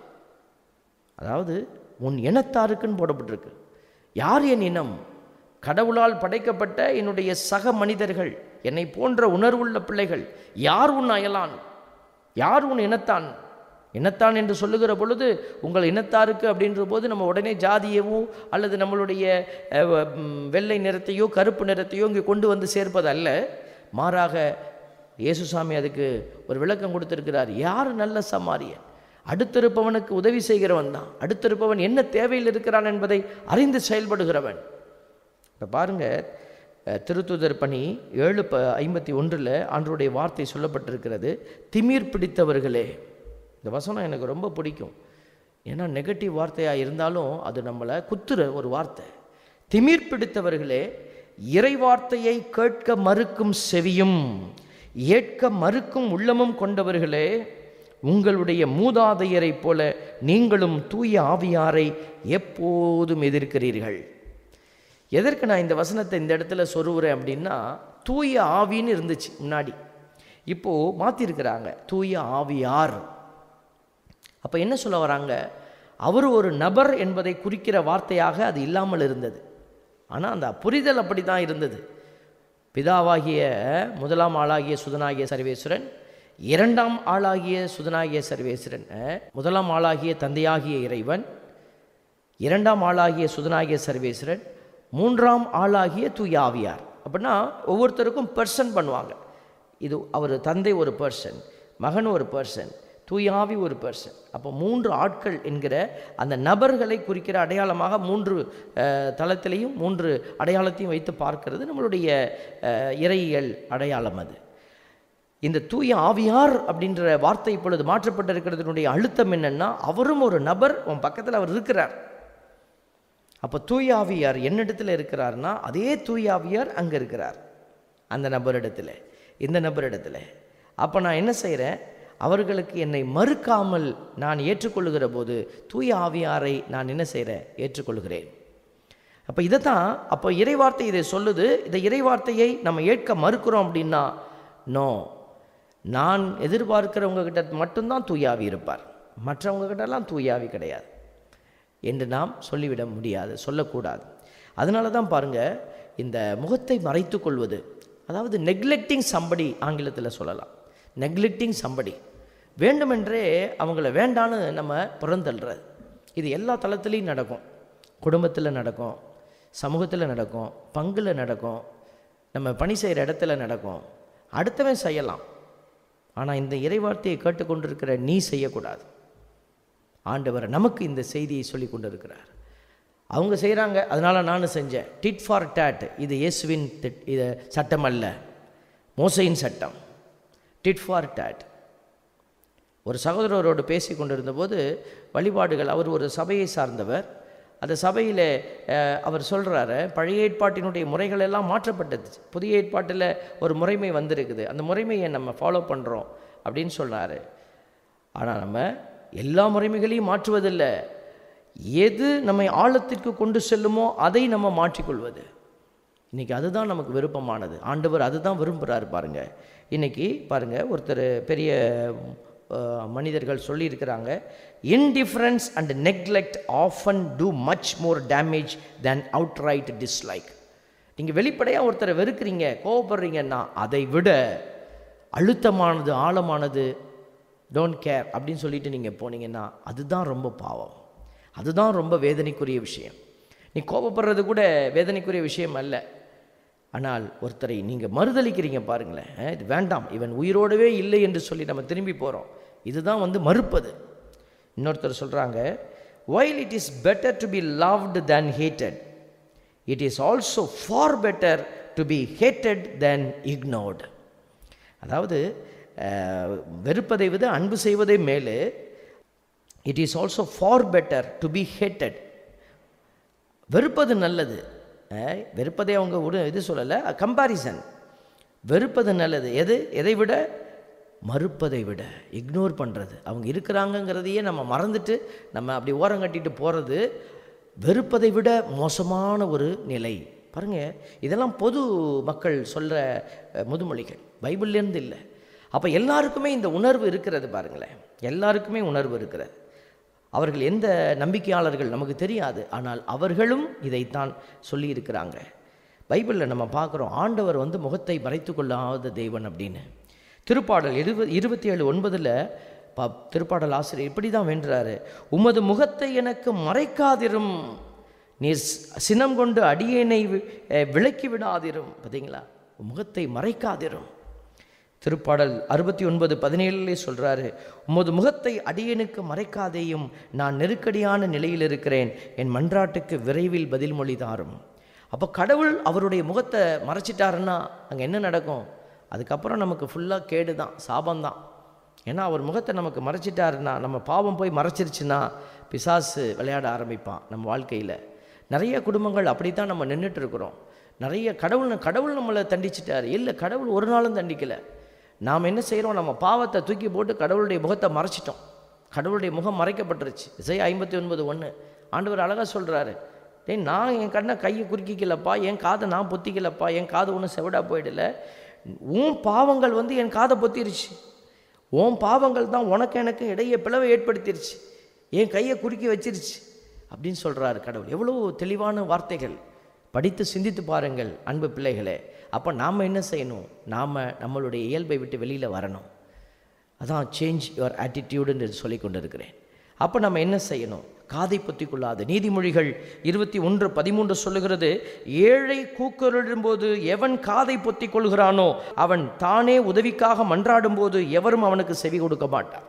Speaker 2: அதாவது உன் இனத்தாருக்குன்னு போடப்பட்டிருக்கு யார் என் இனம் கடவுளால் படைக்கப்பட்ட என்னுடைய சக மனிதர்கள் என்னை போன்ற உணர்வுள்ள பிள்ளைகள் யார் உன் அயலான் யார் உன் இனத்தான் இனத்தான் என்று சொல்லுகிற பொழுது உங்கள் இனத்தாருக்கு அப்படின்ற போது நம்ம உடனே ஜாதியவோ அல்லது நம்மளுடைய அஹ், ம், வெள்ளை நிறத்தையோ கருப்பு நிறத்தையோ இங்கே கொண்டு வந்து சேர்ப்பது அல்ல மாறாக இயேசுசாமி அதுக்கு ஒரு விளக்கம் கொடுத்திருக்கிறார் யார் நல்ல சமாரியன் அடுத்திருப்பவனுக்கு உதவி செய்கிறவன் தான் அடுத்திருப்பவன் என்ன தேவையில் இருக்கிறான் என்பதை அறிந்து செயல்படுகிறவன் இப்போ பாருங்க அஹ், திருத்துதர் பணி ஏழு ப ஐம்பத்தி ஒன்றில் ஆண்டருடைய வார்த்தை சொல்லப்பட்டிருக்கிறது திமிர் பிடித்தவர்களே இந்த வசனம் எனக்கு ரொம்ப பிடிக்கும் ஏன்னா நெகட்டிவ் வார்த்தையாக இருந்தாலும் அது நம்மளை குத்துற ஒரு வார்த்தை திமிர் பிடித்தவர்களே இறை வார்த்தையை கேட்க மறுக்கும் செவியும் ஏற்க மறுக்கும் உள்ளமும் கொண்டவர்களே உங்களுடைய மூதாதையரைப் போல நீங்களும் தூய ஆவியாரை எப்போதும் எதிர்க்கிறீர்கள் எதற்கு நான் இந்த வசனத்தை இந்த இடத்துல சொருவுறேன் அப்படின்னா தூய ஆவின்னு இருந்துச்சு முன்னாடி இப்போது மாற்றிருக்கிறாங்க தூய ஆவியார் அப்போ என்ன சொல்ல வராங்க அவர் ஒரு நபர் என்பதை குறிக்கிற வார்த்தையாக அது இல்லாமல் இருந்தது ஆனால் அந்த புரிதல் அப்படி தான் இருந்தது பிதாவாகிய முதலாம் ஆளாகிய சுதனாகிய சர்வேஸ்வரன் இரண்டாம் ஆளாகிய சுதனாகிய சர்வேஸ்வரன் அஹ், முதலாம் ஆளாகிய தந்தையாகிய இறைவன் இரண்டாம் ஆளாகிய சுதனாகிய சர்வேஸ்வரன் மூன்றாம் ஆளாகிய தூய ஆவியார் அப்படின்னா ஒவ்வொருத்தருக்கும் பர்சன் பண்ணுவாங்க இது அவர் தந்தை ஒரு பர்சன் மகன் ஒரு பர்சன் தூயாவி ஒரு பர்சன் அப்போ மூன்று ஆட்கள் என்கிற அந்த நபர்களை குறிக்கிற அடையாளமாக மூன்று அஹ், தளத்திலையும் மூன்று அடையாளத்தையும் வைத்து பார்க்கிறது நம்மளுடைய அஹ், இறையியல் அடையாளம் அது இந்த தூய ஆவியார் அப்படின்ற வார்த்தை இப்பொழுது மாற்றப்பட்டிருக்கிறதுனுடைய அழுத்தம் என்னன்னா அவரும் ஒரு நபர் உன் பக்கத்தில் அவர் இருக்கிறார் அப்போ தூய ஆவியார் என்னிடத்தில் இருக்கிறார்னா அதே தூய ஆவியார் அங்கே இருக்கிறார் அந்த நபரிடத்தில் இந்த நபரிடத்தில் அப்போ நான் என்ன செய்கிறேன் அவர்களுக்கு என்னை மறுக்காமல் நான் ஏற்றுக்கொள்ளுகிற போது தூய ஆவியாரை நான் என்ன செய்கிறேன் ஏற்றுக்கொள்கிறேன் அப்போ இதை தான் அப்போ இறைவார்த்தை இதை சொல்லுது இந்த இறைவார்த்தையை நம்ம ஏற்க மறுக்கிறோம் அப்படின்னா நோ நான் எதிர்பார்க்கிறவங்க கிட்ட மட்டும்தான் தூயாவி இருப்பார் மற்றவங்க கிட்டலாம் தூயாவி கிடையாது என்று நாம் சொல்லிவிட முடியாது சொல்லக்கூடாது அதனால தான் பாருங்கள் இந்த முகத்தை மறைத்து கொள்வது அதாவது நெக்லெக்டிங் சம்படி ஆங்கிலத்தில் சொல்லலாம் நெக்லெக்டிங் சம்படி வேண்டுமென்றே அவங்கள வேண்டான்னு நம்ம புறந்தள்ளுறது இது எல்லா தளத்துலேயும் நடக்கும் குடும்பத்தில் நடக்கும் சமூகத்தில் நடக்கும் பங்கில் நடக்கும் நம்ம பணி செய்கிற இடத்துல நடக்கும் அடுத்தவன் செய்யலாம் ஆனால் இந்த இறைவார்த்தையை கேட்டுக்கொண்டிருக்கிற நீ செய்யக்கூடாது ஆண்டவர் நமக்கு இந்த செய்தியை சொல்லி கொண்டிருக்கிறார் அவங்க செய்கிறாங்க அதனால் நானும் செஞ்சேன் டிட் ஃபார் டேட் இது இயேசுவின் திட் இது சட்டம் அல்ல மோசையின் சட்டம் டிட் ஃபார் டேட் ஒரு சகோதரரோடு பேசி கொண்டிருந்தபோது வழிபாடுகள் அவர் ஒரு சபையை சார்ந்தவர் அந்த சபையில் அவர் சொல்கிறாரு பழைய ஏற்பாட்டினுடைய முறைகள் எல்லாம் மாற்றப்பட்டது புதிய ஏற்பாட்டில் ஒரு முறைமை வந்திருக்குது அந்த முறைமையை நம்ம ஃபாலோ பண்ணுறோம் அப்படின்னு சொன்னார் ஆனால் நம்ம எல்லா முறைமைகளையும் மாற்றுவதில்லை எது நம்மை ஆழத்திற்கு கொண்டு செல்லுமோ அதை நம்ம மாற்றிக்கொள்வது இன்றைக்கி அதுதான் நமக்கு விருப்பமானது ஆண்டவர் அதுதான் விரும்புகிறாரு பாருங்க இன்றைக்கி பாருங்கள் ஒருத்தர் பெரிய அஹ், மனிதர்கள் சொல்லியிருக்கிறாங்க indifference and neglect often do much more damage than outright dislike நீங்கள் வெளிப்படையாக ஒருத்தரை வெறுக்கிறீங்க கோவப்படுறீங்கன்னா அதை விட அழுத்தமானது ஆழமானது டோன்ட் கேர் அப்படின்னு சொல்லிட்டு நீங்கள் போனீங்கன்னா அதுதான் ரொம்ப பாவம் அதுதான் ரொம்ப வேதனைக்குரிய விஷயம் நீ கோபப்படுறது கூட வேதனைக்குரிய விஷயம் அல்ல ஆனால் ஒருத்தரை நீங்கள் மறுதளிக்கிறீங்க பாருங்களேன் அஹ், இது வேண்டாம் இவன் உயிரோடவே இல்லை என்று சொல்லி நம்ம திரும்பி போகிறோம் இதுதான் வந்து மறுப்பது இன்னொருத்தர் சொல்கிறாங்க while it is better to be loved than hated it is also far better to be hated than ignored அதாவது அஹ், வெறுப்பதை விட அன்பு செய்வதே மேலே it is also far better to be hated வெறுப்பது நல்லது அஹ், வெறுப்பதை அவங்க ஒரு இது சொல்லலை கம்பாரிசன் வெறுப்பது நல்லது எது எதை விட மறுப்பதை விட இக்னோர் பண்ணுறது அவங்க இருக்கிறாங்கங்கிறதையே நம்ம மறந்துட்டு நம்ம அப்படி ஓரம் கட்டிட்டு போகிறது வெறுப்பதை விட மோசமான ஒரு நிலை பாருங்க இதெல்லாம் பொது மக்கள் சொல்கிற முதுமொழிகள் பைபிள்லேருந்து இல்லை அப்போ எல்லாருக்குமே இந்த உணர்வு இருக்கிறது பாருங்களேன் எல்லாருக்குமே உணர்வு இருக்கிறது அவர்கள் எந்த நம்பிக்கையாளர்கள் நமக்கு தெரியாது ஆனால் அவர்களும் இதைத்தான் சொல்லியிருக்கிறாங்க பைபிளில் நம்ம பார்க்குறோம் ஆண்டவர் வந்து முகத்தை மறைத்து கொள்ளாத தேவன் அப்படின்னு திருப்பாடல் இருபது இருபத்தி ஏழு ஒன்பதில் பா திருப்பாடல் ஆசிரியர் இப்படி தான் வேண்டுறாரு உமது முகத்தை எனக்கு மறைக்காதிரும் நீர் சி- சினம் கொண்டு அடியேனை வி- அஹ் விலக்கி விடாதிரும் பார்த்தீங்களா முகத்தை மறைக்காதிரும் திருப்பாடல் அறுபத்தி ஒன்பது பதினேழுலே சொல்கிறாரு உமது முகத்தை அடியனுக்கு மறைக்காதேயும் நான் நெருக்கடியான நிலையில் இருக்கிறேன் என் மன்றாட்டுக்கு விரைவில் பதில் மொழி தாரும் அப்போ கடவுள் அவருடைய முகத்தை மறைச்சிட்டாருன்னா அங்கே என்ன நடக்கும் அதுக்கப்புறம் நமக்கு ஃபுல்லாக கேடு தான் சாபம்தான் ஏன்னா அவர் முகத்தை நமக்கு மறைச்சிட்டாருன்னா நம்ம பாவம் போய் மறைச்சிருச்சுன்னா பிசாசு விளையாட ஆரம்பிப்பான் நம்ம வாழ்க்கையில் நிறைய குடும்பங்கள் அப்படி தான் நம்ம நின்றுட்டு இருக்கிறோம் நிறைய கடவுள் கடவுள் நம்மளை தண்டிச்சிட்டாரு இல்லை கடவுள் ஒரு நாளும் தண்டிக்கலை நாம் என்ன செய்கிறோம் நம்ம பாவத்தை தூக்கி போட்டு கடவுளுடைய முகத்தை மறைச்சிட்டோம் கடவுளுடைய முகம் மறைக்கப்பட்டுருச்சு இசை ஐம்பத்தி ஒன்பது ஒன்று ஆண்டவர் அழகாக சொல்கிறாரு டேய் நான் என் கண்ணை கையை குறுக்கிக்கலப்பா என் காதை நான் பொத்திக்கலப்பா என் காது ஒன்றும் செவடா போயிடல உன் பாவங்கள் வந்து என் காதை பொத்திருச்சு உன் பாவங்கள் தான் உனக்கு எனக்கு இடையே பிளவை ஏற்படுத்திருச்சு என் கையை குறுக்கி வச்சிருச்சு அப்படின்னு சொல்கிறாரு கடவுள் எவ்வளோ தெளிவான வார்த்தைகள் படித்து சிந்தித்து பாருங்கள் அன்பு பிள்ளைகளே அப்போ நாம் என்ன செய்யணும் நாம் நம்மளுடைய இயல்பை விட்டு வெளியில் வரணும் அதான் சேஞ்ச் யுவர் ஆட்டிடியூடுன்னு சொல்லி கொண்டு இருக்கிறேன் அப்போ நம்ம என்ன செய்யணும் காதை பொத்திக் கொள்ளாது நீதிமொழிகள் இருபத்தி ஒன்று பதிமூன்று சொல்லுகிறது ஏழை கூக்குரலிடும்போது எவன் காதை பொத்திக் கொள்கிறானோ அவன் தானே உதவிக்காக மன்றாடும்போது எவரும் அவனுக்கு செவி கொடுக்க மாட்டான்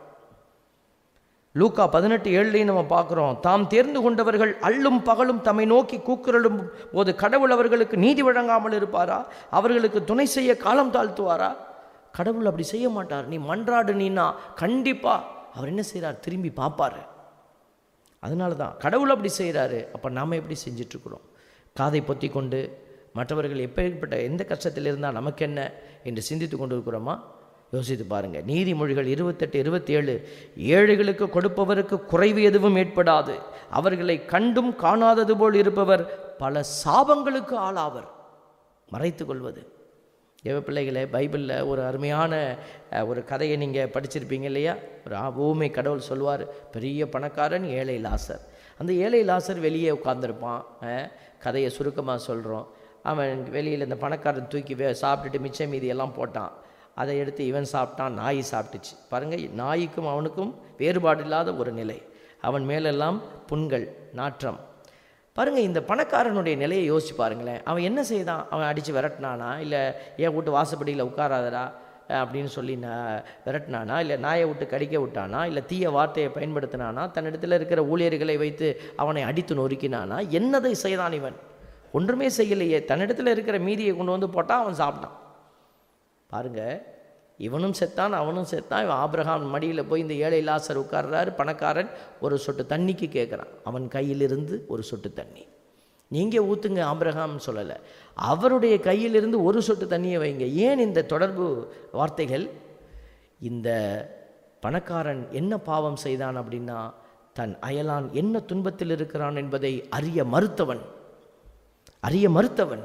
Speaker 2: லூக்கா பதினெட்டு ஏழுலையும் நம்ம பார்க்குறோம் தாம் தேர்ந்து கொண்டவர்கள் அள்ளும் பகலும் தம்மை நோக்கி கூக்குரலும் போது கடவுள் அவர்களுக்கு நீதி வழங்காமல் இருப்பாரா அவர்களுக்கு துணை செய்ய காலம் தாழ்த்துவாரா கடவுள் அப்படி செய்ய மாட்டார் நீ மன்றாடு நீனா கண்டிப்பா அவர் என்ன செய்றார் திரும்பி பார்ப்பாரு அதனால தான் கடவுள் அப்படி செய்கிறாரு அப்போ நாம் எப்படி செஞ்சிட்ருக்குறோம் காதை பொத்தி கொண்டு மற்றவர்கள் எப்பேற்பட்ட எந்த கஷ்டத்தில் இருந்தால் நமக்கு என்ன என்று சிந்தித்து கொண்டு இருக்கிறோமா யோசித்து பாருங்கள் நீதிமொழிகள் இருபத்தெட்டு இருபத்தி ஏழு ஏழைகளுக்கு கொடுப்பவருக்கு குறைவு எதுவும் ஏற்படாது அவர்களை கண்டும் காணாதது போல் இருப்பவர் பல சாபங்களுக்கு ஆளாவர் மறைத்து கொள்வது எவ பிள்ளைகளே பைபிளில் ஒரு அருமையான அஹ், ஒரு கதையை நீங்கள் படிச்சிருப்பீங்க இல்லையா ஒரு ஆ- ஊமை கடவுள் சொல்லுவார் பெரிய பணக்காரன் ஏழை லாசர் அந்த ஏழை லாசர் வெளியே உட்காந்துருப்பான் கதையை சுருக்கமாக சொல்கிறோம் அவன் வெளியில் இந்த பணக்காரன் தூக்கி வே சாப்பிட்டுட்டு மிச்சம் மீதி எல்லாம் போட்டான் அதை எடுத்து இவன் சாப்பிட்டான் நாய் சாப்பிட்டுச்சு பாருங்கள் நாய்க்கும் அவனுக்கும் வேறுபாடு இல்லாத ஒரு நிலை அவன் மேலெல்லாம் புண்கள் நாற்றம் பாருங்கள் இந்த பணக்காரனுடைய நிலையை யோசிச்சு பாருங்களேன் அவன் என்ன செய்தான் அவன் அடித்து விரட்டினானா இல்லை என் வீட்டு வாசப்படியில் உட்காராதடா அஹ், அப்படின்னு சொல்லி நான் விரட்டினானா இல்லை நாயை விட்டு கடிக்க விட்டானா இல்லை தீய வார்த்தையை பயன்படுத்தினானா தன்னிடத்தில் இருக்கிற ஊழியர்களை வைத்து அவனை அடித்து நொறுக்கினானா என்னதை செய்தான் இவன் ஒன்றுமே செய்யலையே தன்னிடத்தில் இருக்கிற மீதியை கொண்டு வந்து போட்டால் அவன் சாப்பிட்டான் பாருங்க இவனும் செத்தான் அவனும் செத்தான் இவன் ஆபிரகாம் மடியில் போய் இந்த ஏழை லாசர் உட்கார்றாரு பணக்காரன் ஒரு சொட்டு தண்ணிக்கு கேட்குறான் அவன் கையிலிருந்து ஒரு சொட்டு தண்ணி நீங்கள் ஊற்றுங்க ஆபிரகாம் சொல்லலை அவருடைய கையிலிருந்து ஒரு சொட்டு தண்ணியை வைங்க ஏன் இந்த தொடர்பு வார்த்தைகள் இந்த பணக்காரன் என்ன பாவம் செய்தான் அப்படின்னா தன் அயலான் என்ன துன்பத்தில் இருக்கிறான் என்பதை அறிய மறுத்தவன் அறிய மறுத்தவன்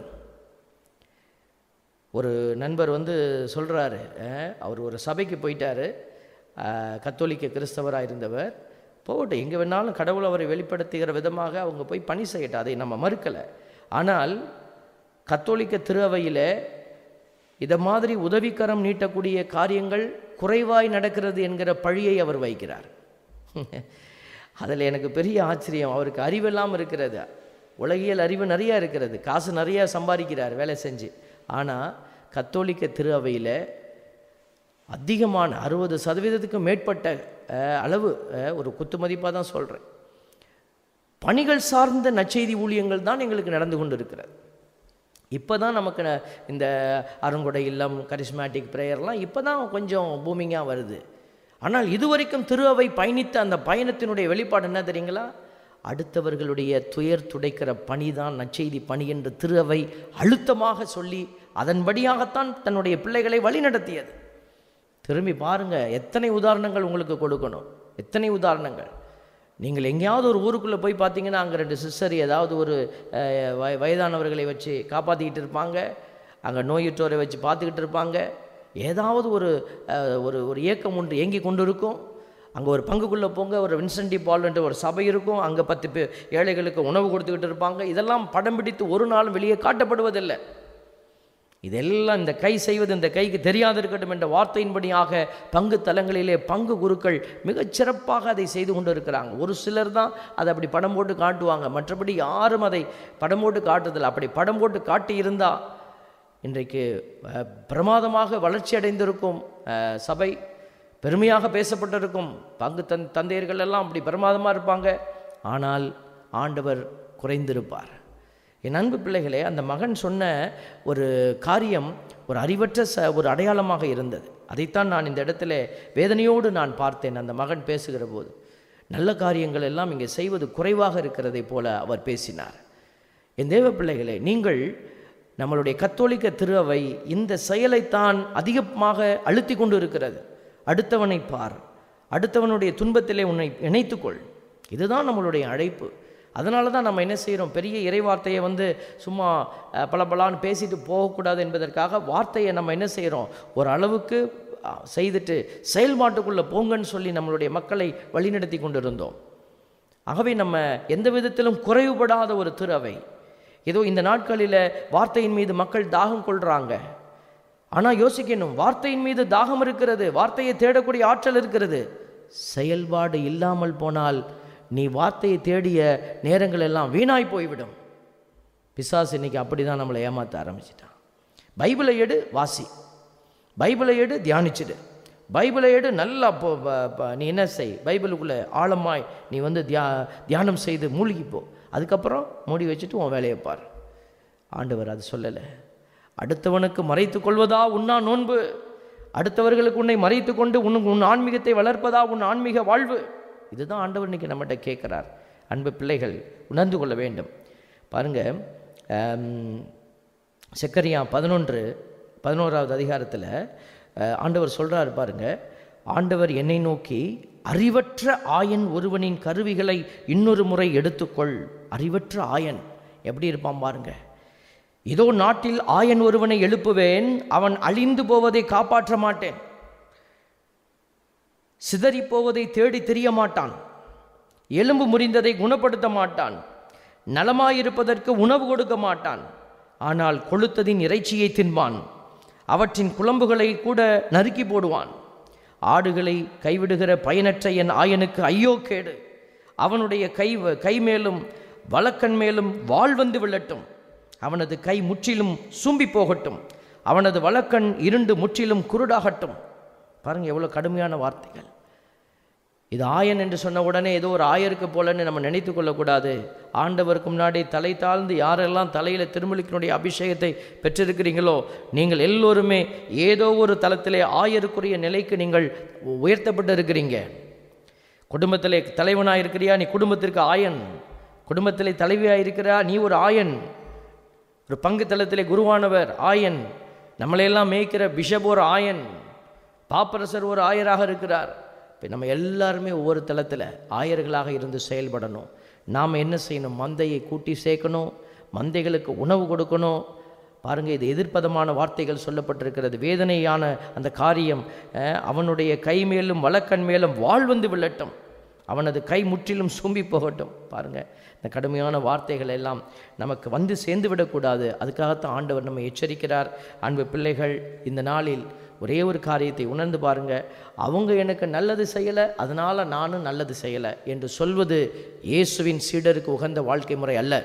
Speaker 2: ஒரு நண்பர் வந்து சொல்கிறாரு அவர் ஒரு சபைக்கு போயிட்டாரு அஹ், கத்தோலிக்க கிறிஸ்தவராக இருந்தவர் போகட்டும் எங்கே வேணாலும் கடவுள் அவரை வெளிப்படுத்துகிற விதமாக அவங்க போய் பணி செய்யட்டும் அதை நம்ம மறுக்கலை ஆனால் கத்தோலிக்க திருவையில் இதை மாதிரி உதவிக்கரம் நீட்டக்கூடிய காரியங்கள் குறைவாய் நடக்கிறது என்கிற பழியை அவர் வைக்கிறார் அதில் எனக்கு பெரிய ஆச்சரியம் அவருக்கு அறிவெல்லாம் இருக்கிறது உலகியல் அறிவு நிறையா இருக்கிறது காசு நிறையா சம்பாதிக்கிறார் வேலை செஞ்சு ஆனால் கத்தோலிக்க திரு அவையில் அதிகமான அறுபது சதவீதத்துக்கு மேற்பட்ட அஹ், அளவு அஹ், ஒரு குத்து மதிப்பாக தான் சொல்கிறேன் பணிகள் சார்ந்த நற்செய்தி ஊழியங்கள் தான் எங்களுக்கு நடந்து கொண்டு இருக்கிறது இப்போ தான் நமக்கு ந- இந்த அருங்கொடை இல்லம் கரிஸ்மேட்டிக் ப்ரேயர்லாம் இப்போ தான் கொஞ்சம் பூமிங்காக வருது ஆனால் இதுவரைக்கும் திரு அவை பயணித்த அந்த பயணத்தினுடைய வெளிப்பாடு என்ன தெரியுங்களா அடுத்தவர்களுடைய துயர் துடைக்கிற பணி தான் நற்செய்தி பணி என்று திரு அவை அழுத்தமாக சொல்லி அதன்படியாகத்தான் தன்னுடைய பிள்ளைகளை வழிநடத்தியது திரும்பி பாருங்க எத்தனை உதாரணங்கள் உங்களுக்கு கொடுக்கணும் எத்தனை உதாரணங்கள் நீங்கள் எங்கேயாவது ஒரு ஊருக்குள்ளே போய் பார்த்தீங்கன்னா அங்கே ரெண்டு சிஸ்டர் ஏதாவது ஒரு அஹ், வய வயதானவர்களை வச்சு காப்பாற்றிக்கிட்டு இருப்பாங்க அங்கே நோயுற்றோரை வச்சு பார்த்துக்கிட்டு இருப்பாங்க ஏதாவது ஒரு அஹ், ஒரு ஒரு இயக்கம் ஒன்று இயங்கி கொண்டு இருக்கும் அங்கே ஒரு பங்குக்குள்ளே போங்க ஒரு வின்சென்டி பால்ன்ற ஒரு சபை இருக்கும் அங்கே பத்து பேர் ஏழைகளுக்கு உணவு கொடுத்துக்கிட்டு இருப்பாங்க இதெல்லாம் படம் பிடித்து ஒரு நாளும் வெளியே காட்டப்படுவதில்லை இதெல்லாம் இந்த கை செய்வது இந்த கைக்கு தெரியாது இருக்கட்டும் என்ற வார்த்தையின்படியாக பங்கு தலங்களிலே பங்கு குருக்கள் மிகச் சிறப்பாக அதை செய்து கொண்டு இருக்கிறாங்க ஒரு சிலர் தான் அதை அப்படி படம் போட்டு காட்டுவாங்க மற்றபடி யாரும் அதை படம் போட்டு காட்டுறதில்லை அப்படி படம் போட்டு காட்டியிருந்தா இன்றைக்கு அஹ், பிரமாதமாக வளர்ச்சி அடைந்திருக்கும் அஹ், சபை பெருமையாக பேசப்பட்டிருக்கும் பங்கு தன் தந்தையர்கள் எல்லாம் அப்படி பிரமாதமாக இருப்பாங்க ஆனால் ஆண்டவர் குறைந்திருப்பார் என் அன்பு பிள்ளைகளே அந்த மகன் சொன்ன ஒரு காரியம் ஒரு அறிவற்ற ச ஒரு அடையாளமாக இருந்தது அதைத்தான் நான் இந்த இடத்துல வேதனையோடு நான் பார்த்தேன் அந்த மகன் பேசுகிற போது நல்ல காரியங்கள் எல்லாம் இங்கே செய்வது குறைவாக இருக்கிறதை போல அவர் பேசினார் என் தேவ பிள்ளைகளே நீங்கள் நம்மளுடைய கத்தோலிக்க திருவை இந்த செயலைத்தான் அதிகமாக அழுத்தி கொண்டு இருக்கிறது அடுத்தவனை பார் அடுத்தவனுடைய துன்பத்திலே உன்னை இணைத்துக்கொள் இதுதான் நம்மளுடைய அழைப்பு அதனால தான் நம்ம என்ன செய்கிறோம் பெரிய இறைவார்த்தையை வந்து சும்மா அஹ், பளபளன்னு பேசிட்டு போகக்கூடாது என்பதற்காக வார்த்தையை நம்ம என்ன செய்கிறோம் ஒரு அளவுக்கு அஹ், செய்துட்டு செயல்பாட்டுக்குள்ளே போங்கன்னு சொல்லி நம்மளுடைய மக்களை வழிநடத்தி கொண்டிருந்தோம் ஆகவே நம்ம எந்த விதத்திலும் குறைவுபடாத ஒரு திருவை ஏதோ இந்த நாட்களில் வார்த்தையின் மீது மக்கள் தாகம் கொள்றாங்க ஆனால் யோசிக்கணும் வார்த்தையின் மீது தாகம் இருக்கிறது வார்த்தையை தேடக்கூடிய ஆற்றல் இருக்கிறது செயல்பாடு இல்லாமல் போனால் நீ வார்த்தையை தேடிய நேரங்கள் எல்லாம் வீணாய் போய்விடும் பிசாசு இன்னைக்கு அப்படி தான் நம்மளை ஏமாற்ற ஆரம்பிச்சிட்டான் பைபிளை எடு வாசி பைபிளை எடு தியானிச்சிடு பைபிளை எடு நல்லா போ ப- ப- நீ என்ன செய் பைபிளுக்குள்ளே ஆழமாய் நீ வந்து தியா தியானம் செய்து மூழ்கி போ அதுக்கப்புறம் மூடி வச்சுட்டு உன் வேலையை பார் ஆண்டவர் அது சொல்லலை அடுத்தவனுக்கு மறைத்து கொள்வதா உன்னா நோன்பு அடுத்தவர்களுக்கு உன்னை மறைத்து கொண்டு உன் உன் ஆன்மீகத்தை வளர்ப்பதா உன் ஆன்மீக வாழ்வு இதுதான் ஆண்டவர் இன்னைக்கு நம்மகிட்ட கேட்குறார் அன்பு பிள்ளைகள் உணர்ந்து கொள்ள வேண்டும் பாருங்க ஆம், செக்கரியா பதினொன்று பதினோராவது அதிகாரத்தில் ஆண்டவர் சொல்றாரு பாருங்க ஆண்டவர் என்னை நோக்கி அறிவற்ற ஆயன் ஒருவனின் கருவிகளை இன்னொரு முறை எடுத்துக்கொள் அறிவற்ற ஆயன் எப்படி இருப்பான் பாருங்க இதோ நாட்டில் ஆயன் ஒருவனை எழுப்புவேன் அவன் அழிந்து போவதை காப்பாற்ற மாட்டேன் சிதறி போவதை தேடி தெரிய மாட்டான் எலும்பு முறிந்ததை குணப்படுத்த மாட்டான் நலமாயிருப்பதற்கு உணவு கொடுக்க மாட்டான் ஆனால் கொளுத்ததின் இறைச்சியை தின்பான் அவற்றின் குழம்புகளை கூட நறுக்கி போடுவான் ஆடுகளை கைவிடுகிற பயனற்ற என் ஆயனுக்கு ஐயோ கேடு அவனுடைய கை கை மேலும் வலக்கண் மேலும் வாள் வந்து விழட்டும் அவனது கை முற்றிலும் சூம்பி போகட்டும் அவனது வலக்கண் இருண்டு முற்றிலும் குருடாகட்டும் பாருங்க எவ்வளோ கடுமையான வார்த்தைகள் இது ஆயன் என்று சொன்ன உடனே ஏதோ ஒரு ஆயருக்கு போலன்னு நம்ம நினைத்து கொள்ளக்கூடாது ஆண்டவருக்கு முன்னாடி தலை தாழ்ந்து யாரெல்லாம் தலையில் திருமலிக்கனுடைய அபிஷேகத்தை பெற்றிருக்கிறீங்களோ நீங்கள் எல்லோருமே ஏதோ ஒரு தளத்திலே ஆயருக்குரிய நிலைக்கு நீங்கள் உயர்த்தப்பட்டு இருக்கிறீங்க குடும்பத்திலே தலைவனாக இருக்கிறியா நீ குடும்பத்திற்கு ஆயன் குடும்பத்திலே தலைவியாக இருக்கிறா நீ ஒரு ஆயன் ஒரு பங்கு தளத்திலே குருவானவர் ஆயன் நம்மளையெல்லாம் மேய்க்கிற பிஷப் ஒரு ஆயன் பாப்பரசர் ஒரு ஆயராக இருக்கிறார் இப்போ நம்ம எல்லாருமே ஒவ்வொரு தளத்தில் ஆயர்களாக இருந்து செயல்படணும் நாம் என்ன செய்யணும் மந்தையை கூட்டி சேர்க்கணும் மந்தைகளுக்கு உணவு கொடுக்கணும் பாருங்க இது எதிர்ப்பதமான வார்த்தைகள் சொல்லப்பட்டிருக்கிறது வேதனையான அந்த காரியம் அஹ், அவனுடைய கை மேலும் வலக்கண் மேலும் வாழ் வந்து விழட்டும் அவனது கை முற்றிலும் சூம்பி போகட்டும் பாருங்க இந்த கடுமையான வார்த்தைகள் எல்லாம் நமக்கு வந்து சேர்ந்து விடக்கூடாது அதுக்காகத்தான் ஆண்டவர் நம்ம எச்சரிக்கிறார் அன்பு பிள்ளைகள் இந்த நாளில் ஒரே ஒரு காரியத்தை உணர்ந்து பாருங்க அவங்க எனக்கு நல்லது செய்யலை அதனால நானும் நல்லது செய்யலை என்று சொல்வது இயேசுவின் சீடருக்கு உகந்த வாழ்க்கை முறை அல்ல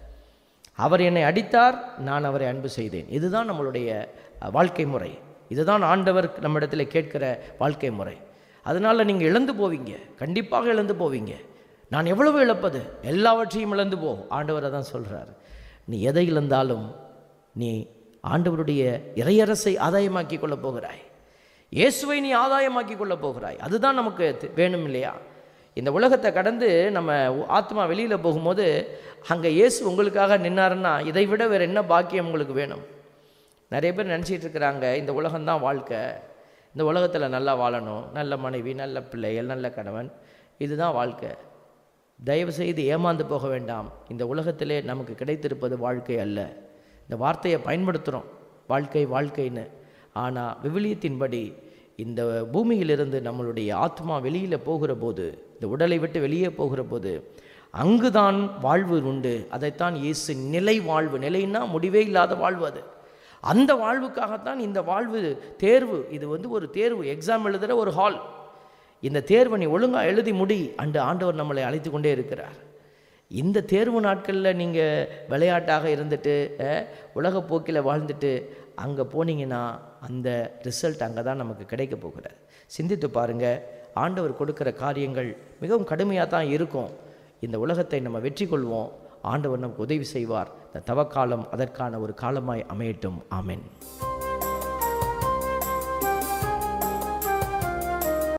Speaker 2: அவர் என்னை அடித்தார் நான் அவரை அன்பு செய்தேன் இதுதான் நம்மளுடைய அஹ், வாழ்க்கை முறை இதுதான் ஆண்டவர் நம்மிடத்தில் கேட்கிற வாழ்க்கை முறை அதனால் நீங்கள் இழந்து போவீங்க கண்டிப்பாக இழந்து போவீங்க நான் எவ்வளவு இழப்பது எல்லாவற்றையும் இழந்து போ ஆண்டவர் தான் சொல்கிறார் நீ எதை இழந்தாலும் நீ ஆண்டவருடைய இறையரசை ஆதாயமாக்கி கொள்ளப் போகிறாய் இயேசுவை நீ ஆதாயமாக்கி கொள்ளப் போகிறாய் அதுதான் நமக்கு தி- வேணும் இல்லையா இந்த உலகத்தை கடந்து நம்ம உ- ஆத்மா வெளியில் போகும்போது அங்கே இயேசு உங்களுக்காக நின்னாருன்னா இதை விட வேறு என்ன பாக்கியம் உங்களுக்கு வேணும் நிறைய பேர் நினச்சிட்டு இருக்கிறாங்க இந்த உலகம்தான் வாழ்க்கை இந்த உலகத்தில் நல்லா வாழணும் நல்ல மனைவி நல்ல பிள்ளைகள் நல்ல கணவன் இதுதான் வாழ்க்கை தயவு செய்து ஏமாந்து போக வேண்டாம் இந்த உலகத்திலே நமக்கு கிடைத்திருப்பது வாழ்க்கை அல்ல இந்த வார்த்தையை பயன்படுத்துகிறோம் வாழ்க்கை வாழ்க்கைன்னு ஆனால் விவிலியத்தின்படி இந்த பூமியிலிருந்து நம்மளுடைய ஆத்மா வெளியில் போகிற போது இந்த உடலை விட்டு வெளியே போகிற போது அங்குதான் வாழ்வு உண்டு அதைத்தான் இயேசு நிலை வாழ்வு நிலைன்னா முடிவே இல்லாத வாழ்வு அது அந்த வாழ்வுக்காகத்தான் இந்த வாழ்வு தேர்வு இது வந்து ஒரு தேர்வு எக்ஸாம் எழுதுகிற ஒரு ஹால் இந்த தேர்வை நீ ஒழுங்காக எழுதி முடி அன்று ஆண்டவர் நம்மளை அழைத்து கொண்டே இருக்கிறார் இந்த தேர்வு நாட்களில் நீங்கள் விளையாட்டாக இருந்துட்டு அஹ், உலகப் போக்கில் வாழ்ந்துட்டு அங்கே போனீங்கன்னா அந்த ரிசல்ட் அங்கே தான் நமக்கு கிடைக்க போகிறார் சிந்தித்து பாருங்கள் ஆண்டவர் கொடுக்குற காரியங்கள் மிகவும் கடுமையாக தான் இருக்கும் இந்த உலகத்தை நம்ம வெற்றி கொள்வோம் ஆண்டவர் நமக்கு உதவி செய்வார் இந்த தவக்காலம் அதற்கான ஒரு காலமாய் அமையட்டும் ஆமென்